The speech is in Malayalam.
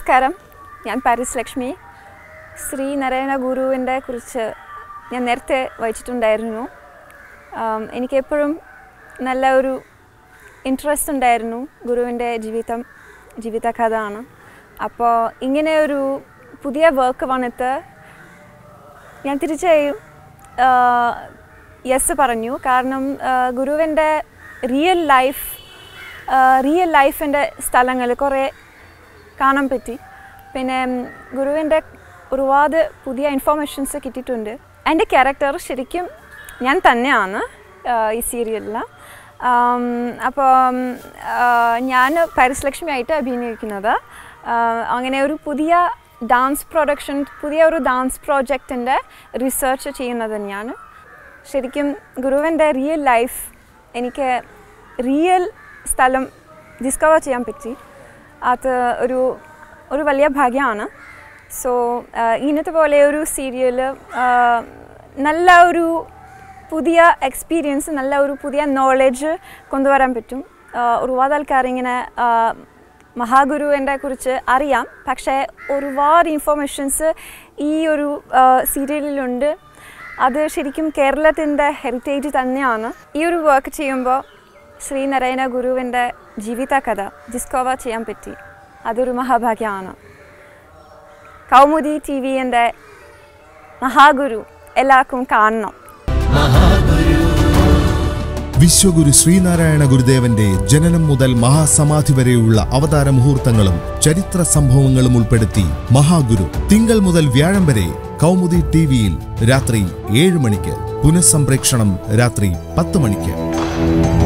നമസ്കാരം ഞാൻ പാരിസ് ലക്ഷ്മി ശ്രീ നാരായണ ഗുരുവിൻ്റെ കുറിച്ച് ഞാൻ നേരത്തെ വായിച്ചിട്ടുണ്ടായിരുന്നു ആം, എനിക്കെപ്പോഴും നല്ല ഒരു ഇൻട്രസ്റ്റ് ഉണ്ടായിരുന്നു ഗുരുവിൻ്റെ ജീവിതം ജീവിത കഥ ആണ് അപ്പോൾ ഇങ്ങനെ ഒരു പുതിയ വർക്ക് വന്നിട്ട് ഞാൻ തീർച്ചയായും യെസ് പറഞ്ഞു കാരണം ഗുരുവിൻ്റെ റിയൽ ലൈഫ് റിയൽ ലൈഫിൻ്റെ സ്ഥലങ്ങൾ കുറേ കാണാൻ പറ്റി പിന്നെ ഉം, ഗുരുവിൻ്റെ ഒരുപാട് പുതിയ ഇൻഫോർമേഷൻസ് കിട്ടിയിട്ടുണ്ട് എൻ്റെ ക്യാരക്ടർ ശരിക്കും ഞാൻ തന്നെയാണ് ആ, ഈ സീരിയലിൽ അപ്പോൾ ഞാൻ പാരിസ് ലക്ഷ്മി ആയിട്ട് അഭിനയിക്കുന്നത് ആ, അങ്ങനെ ഒരു പുതിയ ഡാൻസ് പ്രൊഡക്ഷൻ പുതിയ ഒരു ഡാൻസ് പ്രോജക്റ്റിൻ്റെ റിസർച്ച് ചെയ്യുന്നത് ഞാൻ ശരിക്കും ഗുരുവിൻ്റെ റിയൽ ലൈഫ് എനിക്ക് റിയൽ സ്ഥലം ഡിസ്കവർ ചെയ്യാൻ പറ്റി അത് ഒരു ഒരു വലിയ ഭാഗ്യമാണ് സോ ഇന്നത്തെ പോലെ ഒരു സീരിയൽ നല്ല ഒരു പുതിയ എക്സ്പീരിയൻസ് നല്ല ഒരു പുതിയ നോളജ് കൊണ്ടുവരാൻ പറ്റും ആ, ഒരുപാട് ആൾക്കാർ ഇങ്ങനെ ആ, മഹാഗുരുവിൻ്റെ കുറിച്ച് അറിയാം പക്ഷേ ഒരുപാട് ഇൻഫോർമേഷൻസ് ഈ ഒരു സീരിയലിലുണ്ട് അത് ശരിക്കും കേരളത്തിൻ്റെ ഹെറിറ്റേജ് തന്നെയാണ് ഈ ഒരു വർക്ക് ചെയ്യുമ്പോൾ ശ്രീനാരായണ ഗുരുവിൻ്റെ ജീവിത കഥ ഡിസ്കവർ ചെയ്യാൻ പറ്റി അതൊരു മഹാഭാഗ്യമാണ് കൗമുദി ടി വിൻ്റെ മഹാഗുരു എല്ലാവർക്കും കാണണം വിശ്വഗുരു ശ്രീനാരായണ ഗുരുദേവന്റെ ജനനം മുതൽ മഹാസമാധി വരെയുള്ള അവതാര മുഹൂർത്തങ്ങളും ചരിത്ര സംഭവങ്ങളും ഉൾപ്പെടുത്തി മഹാഗുരു തിങ്കൾ മുതൽ വ്യാഴം വരെ കൗമുദി ടിവിയിൽ രാത്രി ഏഴ് മണിക്ക് പുനഃസംപ്രേക്ഷണം രാത്രി പത്ത് മണിക്ക്